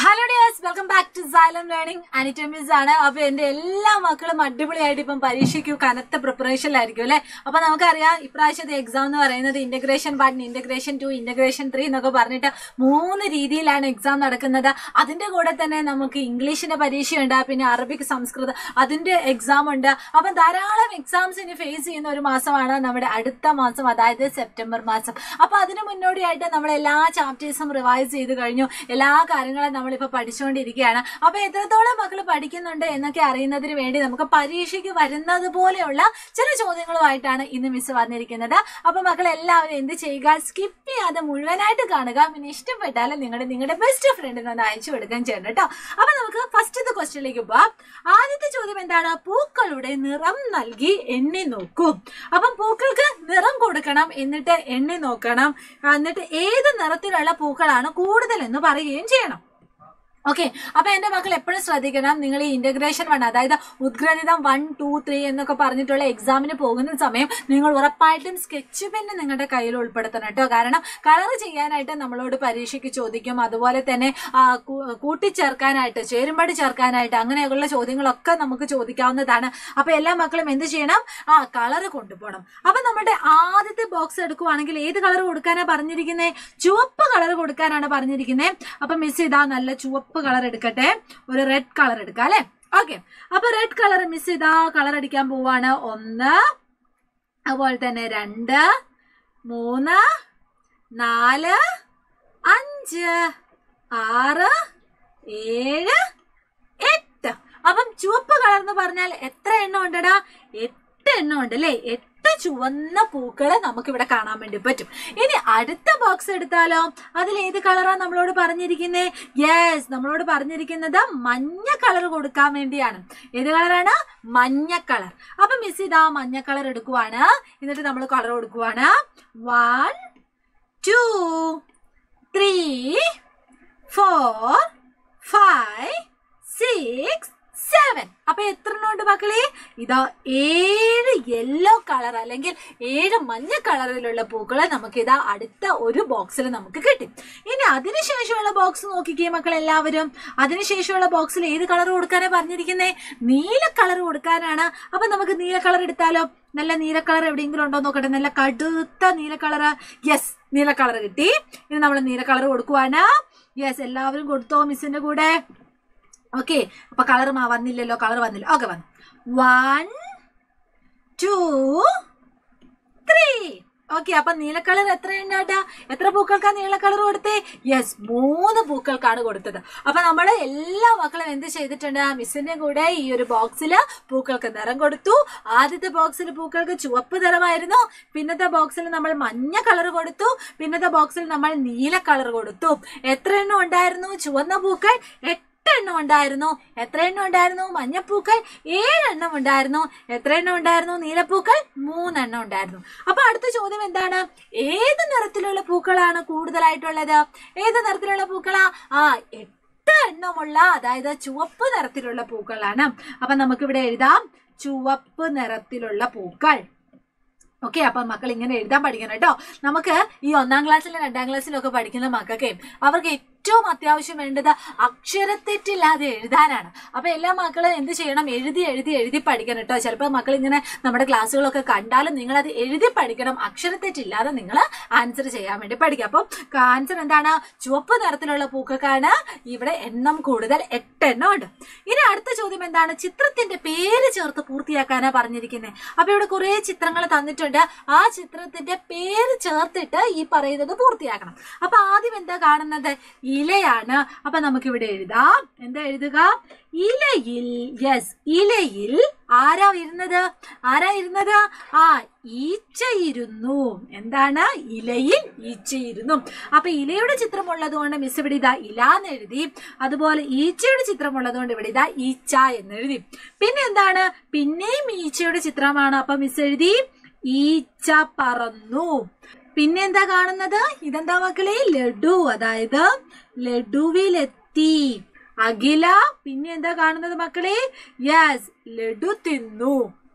hello dears welcome back to Xylem learning അനിറ്റമിസ് ആണ് അപ്പൊ എന്റെ എല്ലാ മക്കളും അടിപൊളിയായിട്ട് ഇപ്പം പരീക്ഷയ്ക്ക് കനത്ത പ്രിപ്പറേഷനിലായിരിക്കും അല്ലെ അപ്പൊ നമുക്കറിയാം ഇപ്രാവശ്യത്തെ എക്സാം എന്ന് പറയുന്നത് integration one integration two integration three എന്നൊക്കെ പറഞ്ഞിട്ട് മൂന്ന് രീതിയിലാണ് എക്സാം നടക്കുന്നത് അതിന്റെ കൂടെ തന്നെ നമുക്ക് ഇംഗ്ലീഷിന്റെ പരീക്ഷയുണ്ട് പിന്നെ അറബിക് സംസ്കൃതം അതിന്റെ എക്സാം ഉണ്ട് അപ്പം ധാരാളം എക്സാംസ് ഇനി ഫേസ് ചെയ്യുന്ന ഒരു മാസമാണ് നമ്മുടെ അടുത്ത മാസം അതായത് സെപ്റ്റംബർ മാസം അപ്പൊ അതിന് മുന്നോടിയായിട്ട് നമ്മൾ എല്ലാ ചാപ്റ്റേഴ്സും റിവൈസ് ചെയ്ത് കഴിഞ്ഞു എല്ലാ കാര്യങ്ങളും നമ്മളിപ്പോ പഠിച്ചുകൊണ്ടിരിക്കുകയാണ് അപ്പൊ എത്രത്തോളം മക്കൾ പഠിക്കുന്നുണ്ട് എന്നൊക്കെ അറിയുന്നതിന് വേണ്ടി നമുക്ക് പരീക്ഷയ്ക്ക് വരുന്നത് പോലെയുള്ള ചില ചോദ്യങ്ങളുമായിട്ടാണ് ഇന്ന് മിസ് വന്നിരിക്കുന്നത് അപ്പൊ മക്കൾ എല്ലാവരും എന്ത് ചെയ്യുക സ്കിപ്പ് ചെയ്യാതെ മുഴുവനായിട്ട് കാണുക പിന്നെ ഇഷ്ടപ്പെട്ടാൽ നിങ്ങളുടെ നിങ്ങളുടെ ബെസ്റ്റ് ഫ്രണ്ടിന് ഒന്ന് അയച്ചു കൊടുക്കാൻ ചെയ്യണം കേട്ടോ അപ്പൊ നമുക്ക് ഫസ്റ്റത്തെ ക്വസ്റ്റ്യനിലേക്ക് പോവാം ആദ്യത്തെ ചോദ്യം എന്താണ് പൂക്കളുടെ നിറം നൽകി എണ്ണി നോക്കൂ അപ്പം പൂക്കൾക്ക് നിറം കൊടുക്കണം എന്നിട്ട് എണ്ണി നോക്കണം എന്നിട്ട് ഏത് നിറത്തിലുള്ള പൂക്കളാണ് കൂടുതൽ എന്ന് പറയുകയും ചെയ്യണം ഓക്കെ അപ്പൊ എന്റെ മക്കൾ എപ്പോഴും ശ്രദ്ധിക്കണം നിങ്ങൾ ഈ ഇന്റഗ്രേഷൻ വൺ അതായത് ഉദ്ഗ്രഥിതം വൺ ടു ത്രീ എന്നൊക്കെ പറഞ്ഞിട്ടുള്ള എക്സാമിന് പോകുന്ന സമയം നിങ്ങൾ ഉറപ്പായിട്ടും സ്കെച്ച് പെന്ന് നിങ്ങളുടെ കയ്യിൽ ഉൾപ്പെടുത്തണം കേട്ടോ കാരണം കളർ ചെയ്യാനായിട്ട് നമ്മളോട് പരീക്ഷയ്ക്ക് ചോദിക്കും അതുപോലെ തന്നെ ആ, കൂ- കൂട്ടിച്ചേർക്കാനായിട്ട് ചേരുമ്പടി ചേർക്കാനായിട്ട് അങ്ങനെയുള്ള ചോദ്യങ്ങളൊക്കെ നമുക്ക് ചോദിക്കാവുന്നതാണ് അപ്പൊ എല്ലാ മക്കളും എന്ത് ചെയ്യണം ആ കളർ കൊണ്ടുപോകണം അപ്പൊ നമ്മുടെ ആദ്യത്തെ ബോക്സ് എടുക്കുവാണെങ്കിൽ ഏത് കളർ കൊടുക്കാനാ പറഞ്ഞിരിക്കുന്നത് ചുവപ്പ് കളർ കൊടുക്കാനാണ് പറഞ്ഞിരിക്കുന്നത് അപ്പൊ മിസ് ഇതാ നല്ല ചുവപ്പ് കളർ എടുക്കട്ടെ ഒരു റെഡ് കളർ എടുക്കാം അല്ലെ ഓക്കെ അപ്പൊ റെഡ് കളർ മിസ് ഇതാ കളർ അടിക്കാൻ പോവാണ് ഒന്ന് അതുപോലെ തന്നെ രണ്ട് മൂന്ന് നാല് അഞ്ച് ആറ് ഏഴ് എട്ട് അപ്പം ചുവപ്പ് കളർ എന്ന് പറഞ്ഞാൽ എത്ര എണ്ണം ഉണ്ടടാ എട്ട് എണ്ണം ഉണ്ട് അല്ലേ എട്ട് ചുവന്ന പൂക്കളെ നമുക്ക് ഇവിടെ കാണാൻ വേണ്ടി പറ്റും ഇനി അടുത്ത ബോക്സ് എടുത്താലോ അതിൽ ഏത് കളറാ നമ്മളോട് പറഞ്ഞിരിക്കുന്നത് യെസ് നമ്മളോട് പറഞ്ഞിരിക്കുന്നത് മഞ്ഞ കളർ കൊടുക്കാൻ വേണ്ടിയാണ് ഏത് കളറാണ് മഞ്ഞ കളർ അപ്പൊ മിസ് ഇതാ മഞ്ഞ കളർ എടുക്കുവാണ് എന്നിട്ട് നമ്മൾ കളർ കൊടുക്കുവാണ് one two three four five six seven അപ്പൊ എത്ര എണ്ണം ഉണ്ട് മക്കളെ ഇതാ ഏഴ് യെല്ലോ കളർ അല്ലെങ്കിൽ ഏഴ് മഞ്ഞ കളറിലുള്ള പൂക്കളെ നമുക്ക് ഇതാ അടുത്ത ഒരു ബോക്സിൽ നമുക്ക് കിട്ടും ഇനി അതിനുശേഷമുള്ള ബോക്സ് നോക്കിക്കേ മക്കൾ എല്ലാവരും അതിനുശേഷമുള്ള ബോക്സിൽ ഏത് കളർ കൊടുക്കാനാ പറഞ്ഞിരിക്കുന്നേ നീല കളർ കൊടുക്കാനാണ് അപ്പൊ നമുക്ക് നീല കളർ എടുത്താലോ നല്ല നീല കളർ എവിടെയെങ്കിലും ഉണ്ടോ നോക്കട്ടെ നല്ല കടുത്ത നീല കളർ യെസ് നീല കളർ കിട്ടി ഇനി നമ്മൾ നീല കളർ കൊടുക്കുവാണ് യെസ് എല്ലാവരും കൊടുത്തോ മിസ്സിന്റെ കൂടെ ഓക്കെ അപ്പൊ കളർ വന്നില്ലല്ലോ കളർ വന്നില്ല ഓക്കെ വന്നു വൺ ടു ത്രീ ഓക്കെ അപ്പൊ നീല കളർ എത്ര ഉണ്ടാട്ടാ എത്ര പൂക്കൾക്കാ നീല കളർ കൊടുത്തേ യെസ് മൂന്ന് പൂക്കൾക്കാണ് കൊടുത്തത് അപ്പൊ നമ്മൾ എല്ലാ മക്കളും എന്ത് ചെയ്തിട്ടുണ്ട് മിസ്സിന്റെ കൂടെ ഈ ഒരു ബോക്സിൽ പൂക്കൾക്ക് നിറം കൊടുത്തു ആദ്യത്തെ ബോക്സിൽ പൂക്കൾക്ക് ചുവപ്പ് നിറമായിരുന്നു പിന്നത്തെ ബോക്സിൽ നമ്മൾ മഞ്ഞ കളർ കൊടുത്തു പിന്നത്തെ ബോക്സിൽ നമ്മൾ നീല കളർ കൊടുത്തു എത്ര എണ്ണം ഉണ്ടായിരുന്നു ചുവന്ന പൂക്കൾ എട്ട് എണ്ണം ഉണ്ടായിരുന്നു എത്ര എണ്ണം ഉണ്ടായിരുന്നു മഞ്ഞപ്പൂക്കൾ ഏഴെണ്ണം ഉണ്ടായിരുന്നു എത്ര എണ്ണം ഉണ്ടായിരുന്നു നീലപ്പൂക്കൾ മൂന്നെണ്ണം ഉണ്ടായിരുന്നു അപ്പൊ അടുത്ത ചോദ്യം എന്താണ് ഏത് നിറത്തിലുള്ള പൂക്കളാണ് കൂടുതലായിട്ടുള്ളത് ഏത് നിറത്തിലുള്ള പൂക്കളാ ആ എട്ട് എണ്ണമുള്ള അതായത് ചുവപ്പ് നിറത്തിലുള്ള പൂക്കളാണ് അപ്പൊ നമുക്കിവിടെ എഴുതാം ചുവപ്പ് നിറത്തിലുള്ള പൂക്കൾ ഓക്കെ അപ്പൊ മക്കൾ ഇങ്ങനെ എഴുതാൻ പഠിക്കണം കേട്ടോ നമുക്ക് ഈ ഒന്നാം ക്ലാസ്സിലും രണ്ടാം ക്ലാസ്സിലും ഒക്കെ പഠിക്കുന്ന മക്കൾക്ക് അവർക്ക് ഏറ്റവും അത്യാവശ്യം വേണ്ടത് അക്ഷരത്തെറ്റില്ലാതെ എഴുതാനാണ് അപ്പൊ എല്ലാ മക്കളും എന്ത് ചെയ്യണം എഴുതി എഴുതി എഴുതി പഠിക്കണം കേട്ടോ ചിലപ്പോൾ മക്കൾ ഇങ്ങനെ നമ്മുടെ ക്ലാസ്സുകളൊക്കെ കണ്ടാലും നിങ്ങൾ അത് എഴുതി പഠിക്കണം അക്ഷരത്തെറ്റില്ലാതെ നിങ്ങൾ ആൻസർ ചെയ്യാൻ വേണ്ടി പഠിക്കുക അപ്പം ആൻസർ എന്താണ് ചുവപ്പ് നിറത്തിലുള്ള പൂക്കൾക്കാണ് ഇവിടെ എണ്ണം കൂടുതൽ എട്ട് എണ്ണം ഉണ്ട് ഇനി അടുത്ത ചോദ്യം എന്താണ് ചിത്രത്തിന്റെ പേര് ചേർത്ത് പൂർത്തിയാക്കാനാ പറഞ്ഞിരിക്കുന്നത് അപ്പൊ ഇവിടെ കുറെ ചിത്രങ്ങൾ തന്നിട്ടുണ്ട് ആ ചിത്രത്തിന്റെ പേര് ചേർത്തിട്ട് ഈ പറയുന്നത് പൂർത്തിയാക്കണം അപ്പൊ ആദ്യം എന്താ കാണുന്നത് ഇലയാണ് അപ്പൊ നമുക്ക് ഇവിടെ എഴുതാം എന്താ എഴുതുക ഇലയിൽ യെസ് ഇലയിൽ ആരാ ഇരുന്നത് ആരാ ഇരുന്നത് ആ ഈച്ച ഇരുന്നു എന്താണ് ഇലയിൽ ഈച്ച ഇരുന്നു അപ്പൊ ഇലയുടെ ചിത്രമുള്ളത് കൊണ്ട് മിസ് ഇവിടെ ഇതാ ഇല എന്ന് എഴുതി അതുപോലെ ഈച്ചയുടെ ചിത്രമുള്ളത് കൊണ്ട് ഇവിടെ ഇതാ ഈച്ച എന്ന് എഴുതി പിന്നെ എന്താണ് പിന്നെയും ഈച്ചയുടെ ചിത്രമാണ് അപ്പൊ മിസ് എഴുതി ഈച്ച പറന്നു പിന്നെ എന്താ കാണുന്നത് ഇതെന്താ മക്കളെ ലഡു അതായത് ലഡുവിലെത്തി അഖില പിന്നെ എന്താ കാണുന്നത് മക്കളെ യെസ് ലഡു തിന്നു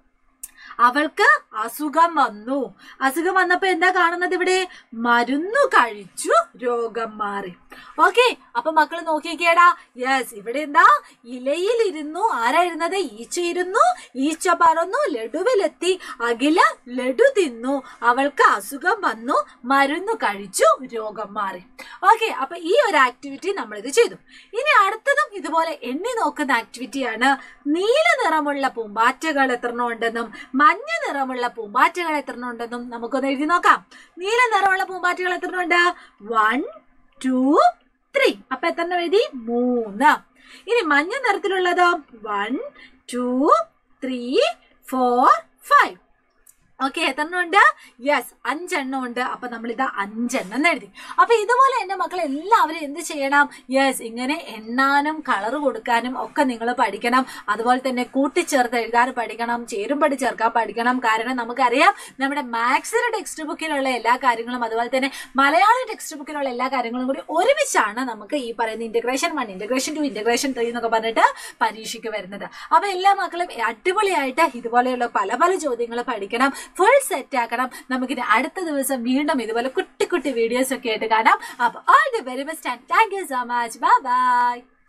അവൾക്ക് അസുഖം വന്നു അസുഖം വന്നപ്പോ എന്താ കാണുന്നത് ഇവിടെ മരുന്നു കഴിച്ചു രോഗം മാറി ഓക്കെ അപ്പൊ മക്കൾ നോക്കിക്കേടാ യെസ് ഇവിടെ എന്താ ഇലയിലിരുന്നു ആരായിരുന്നത് ഈച്ച ഇരുന്നു ഈച്ച പറന്നു ലഡുവിലെത്തി അഖില ലഡു തിന്നു അവൾക്ക് അസുഖം വന്നു മരുന്ന് കഴിച്ചു രോഗം മാറി ഓക്കെ അപ്പൊ ഈ ഒരു ആക്ടിവിറ്റി നമ്മൾ ഇത് ചെയ്തു ഇനി അടുത്തതും ഇതുപോലെ എണ്ണി നോക്കുന്ന ആക്ടിവിറ്റിയാണ് നീല നിറമുള്ള പൂമ്പാറ്റകൾ എത്രണ്ണം ഉണ്ടെന്നും മഞ്ഞ നിറമുള്ള പൂമ്പാറ്റകൾ എത്രണ്ണം ഉണ്ടെന്നും നമുക്കൊന്ന് എഴുതി നോക്കാം നീല നിറമുള്ള പൂമ്പാറ്റകൾ എത്രണ്ണം ഉണ്ട് വൺ ടു ത്രീ അപ്പൊ എത്ര എഴുതി മൂന്ന് ഇനി മഞ്ഞ നിറത്തിലുള്ളതോ one two three four five okay എത്രണ്ണം ഉണ്ട് യെസ് അഞ്ചെണ്ണം ഉണ്ട് അപ്പൊ നമ്മൾ ഇത് അഞ്ചെണ്ണം എന്ന് എഴുതി അപ്പൊ ഇതുപോലെ എന്റെ മക്കൾ എല്ലാവരും എന്ത് ചെയ്യണം യെസ് ഇങ്ങനെ എണ്ണാനും കളർ കൊടുക്കാനും ഒക്കെ നിങ്ങൾ പഠിക്കണം അതുപോലെ തന്നെ കൂട്ടിച്ചേർത്ത് എഴുതാൻ പഠിക്കണം ചേരുംപടി ചേർക്കാൻ പഠിക്കണം കാരണം നമുക്കറിയാം നമ്മുടെ മാത്സിന്റെ ടെക്സ്റ്റ് ബുക്കിലുള്ള എല്ലാ കാര്യങ്ങളും അതുപോലെ തന്നെ മലയാളം ടെക്സ്റ്റ് ബുക്കിലുള്ള എല്ലാ കാര്യങ്ങളും കൂടി ഒരുമിച്ചാണ് നമുക്ക് ഈ പറയുന്ന integration one integration two integration three എന്നൊക്കെ പറഞ്ഞിട്ട് പരീക്ഷയ്ക്ക് വരുന്നത് അപ്പൊ എല്ലാ മക്കളും അടിപൊളിയായിട്ട് ഇതുപോലെയുള്ള പല പല ചോദ്യങ്ങൾ പഠിക്കണം ഫുൾ സെറ്റ് ആക്കണം നമുക്കിനി അടുത്ത ദിവസം വീണ്ടും ഇതുപോലെ കുട്ടി കുട്ടി വീഡിയോസ് ഒക്കെ ആയിട്ട് കാണാം അപ്പൊ all the very best and thank you so much bye by